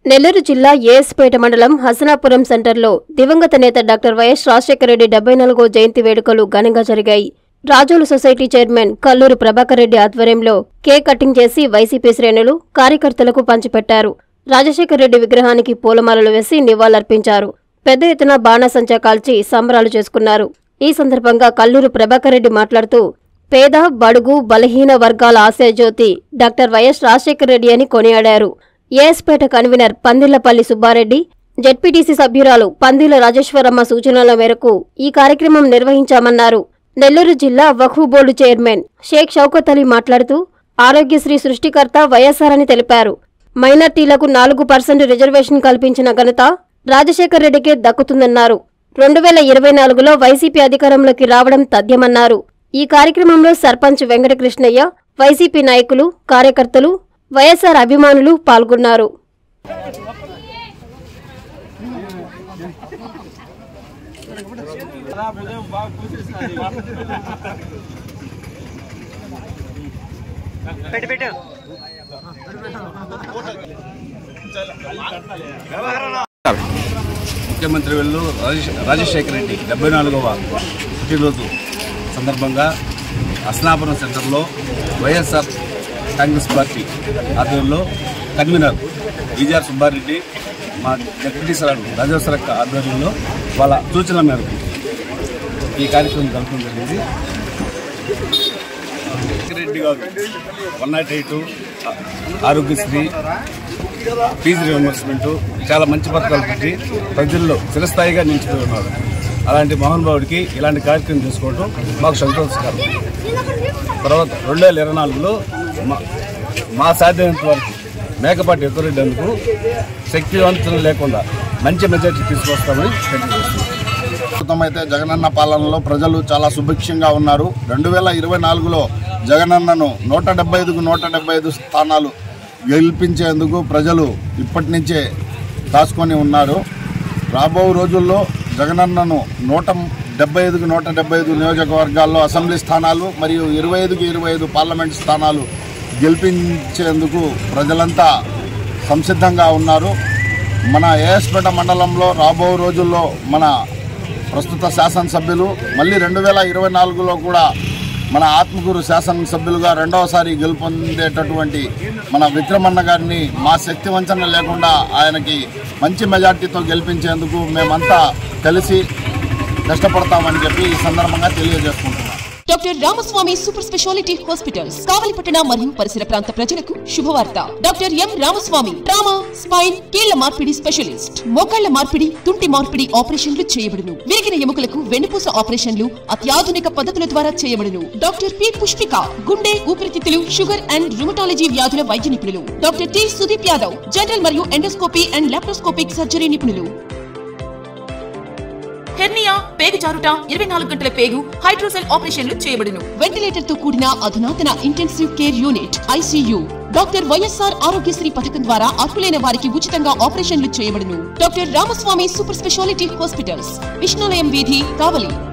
నెల్లూరు జిల్లా ఏఎస్పేట మండలం హసనాపురం సెంటర్లో దివంగత నేత డాక్టర్ వైఎస్ రాజశేఖర రెడ్డి డెబ్బై నాలుగో జయంతి వేడుకలు ఘనంగా జరిగాయి రాజోలు సొసైటీ చైర్మన్ కల్లూరు ప్రభాకర్ రెడ్డి ఆధ్వర్యంలో కేక్ కటింగ్ చేసి వైసీపీ శ్రేణులు కార్యకర్తలకు పంచిపెట్టారు రాజశేఖర రెడ్డి విగ్రహానికి పూలమాలలు వేసి నివాళులర్పించారు పెద్ద ఎత్తున బాణాసంచా కాల్చి సంబరాలు చేసుకున్నారు ఈ సందర్భంగా కల్లూరు ప్రభాకర్ రెడ్డి మాట్లాడుతూ పేద బడుగు బలహీన వర్గాల ఆశయజ్యోతి డాక్టర్ వైఎస్ రాజశేఖర రెడ్డి అని కొనియాడారు ఏఎస్పేట కన్వీనర్ పందిళ్లపల్లి సుబ్బారెడ్డి జెడ్పీటీసీ సభ్యురాలు పందిల రాజేశ్వరమ్మ సూచనల మేరకు ఈ కార్యక్రమం నిర్వహించామన్నారు నెల్లూరు జిల్లా వఖు బోర్డు చైర్మన్ షేక్ షౌకత్ అలీ మాట్లాడుతూ ఆరోగ్యశ్రీ సృష్టికర్త వైఎస్ఆర్ అని తెలిపారు మైనార్టీలకు నాలుగు పర్సెంట్ రిజర్వేషన్ కల్పించిన ఘనత రాజశేఖర్ రెడ్డికే దక్కుతుందన్నారు రెండు వేల ఇరవై నాలుగులో వైసీపీ అధికారంలోకి రావడం తథ్యమన్నారు ఈ కార్యక్రమంలో సర్పంచ్ వెంకటకృష్ణయ్య వైసీపీ నాయకులు కార్యకర్తలు వైఎస్ఆర్ అభిమానులు పాల్గొన్నారు పెట్టు పెట్టు ముఖ్యమంత్రి వెళ్ళు రాజేష్ రాజశేఖర రెడ్డి డెబ్బై నాలుగవ పుట్టినరోజు సందర్భంగా అస్నాపురం సెంటర్లో వైఎస్ఆర్ కాంగ్రెస్ పార్టీ ఆధ్వర్యంలో కన్వీనర్ విజయార్ సుబ్బారెడ్డి మా డిప్యూటీ సార్ రాజేశ్వరక్క ఆధ్వర్యంలో వాళ్ళ సూచనల మేరకు ఈ కార్యక్రమం జరపడం జరిగింది రెడ్డి గారు one not eight Aarogyasri fee reimbursement చాలా మంచి పథకాలు పెట్టి ప్రజల్లో చిరస్థాయిగా నిలిచిపోయి ఉన్నారు అలాంటి మహానుభావుడికి ఇలాంటి కార్యక్రమం చేసుకోవడం మాకు సంతోషకరం తర్వాత రెండు వేల ఇరవై నాలుగులో మా మా సాధ్యమైనంత వరకు మేకపాటి ఎక్కువరెడ్డి అందుకు శక్తివంతం లేకుండా మంచి మెజార్టీ తీసుకొస్తామని తెలియజేస్తున్నాం ప్రస్తుతం అయితే జగనన్న పాలనలో ప్రజలు చాలా సుభిక్షంగా ఉన్నారు రెండు వేల ఇరవై నాలుగులో జగనన్నను నూట డెబ్బై ఐదుకు నూట డెబ్బై ఐదు స్థానాలు గెలిపించేందుకు ప్రజలు ఇప్పటి నుంచే కాసుకొని ఉన్నారు రాబో రోజుల్లో జగనన్నను నూట డెబ్బై ఐదుకు నూట డెబ్బై ఐదు నియోజకవర్గాల్లో అసెంబ్లీ స్థానాలు మరియు ఇరవై ఐదుకు ఇరవై ఐదు పార్లమెంట్ స్థానాలు గెలిపించేందుకు ప్రజలంతా సంసిద్ధంగా ఉన్నారు మన ఏఎస్పేట మండలంలో రాబో రోజుల్లో మన ప్రస్తుత శాసనసభ్యులు మళ్ళీ రెండు వేల ఇరవై నాలుగులో కూడా మన ఆత్మకూరు శాసనసభ్యులుగా రెండవసారి గెలుపొందేటటువంటి మన విక్రమన్న గారిని మా శక్తి వంచన లేకుండా ఆయనకి మంచి మెజార్టీతో గెలిపించేందుకు మేమంతా కలిసి కష్టపడతామని చెప్పి ఈ సందర్భంగా తెలియజేసుకుంటున్నాం doctor Ramaswamy super speciality hospitals కావలిపట్టణ మరియు పరిసర ప్రాంత ప్రజలకు శుభవార్త doctor M Ramaswamy trauma spine కీళ్ల మార్పిడి స్పెషలిస్ట్ మోకాళ్ల మార్పిడి తుంటి మార్పిడి ఆపరేషన్లు చేయబడును విరిగిన ఎముకలకు వెన్నుపూస ఆపరేషన్లు అత్యాధునిక పద్ధతుల ద్వారా చేయబడును డాక్టర్ పి పుష్పిక గుండె ఊపిరితిత్తులు షుగర్ అండ్ రుమటాలజీ వ్యాధుల వైద్య నిపుణులు doctor T Sudeep Yadav general మరియు ఎండోస్కోపీ అండ్ లాప్రోస్కోపిక్ సర్జరీ నిపుణులు హెర్నియా పేగు జారుట ఇరవై నాలుగు గంటల పేగు హైడ్రోసెల్ ఆపరేషన్లు చేయబడును వెంటిలేటర్ తో కూడిన అధునాతన intensive care unit ICU doctor YSR Aarogyasri పథకం ద్వారా అర్హులైన వారికి ఉచితంగా ఆపరేషన్లు చేయబడును doctor Ramaswamy super speciality hospitals Vishnulayam వీధి కావలి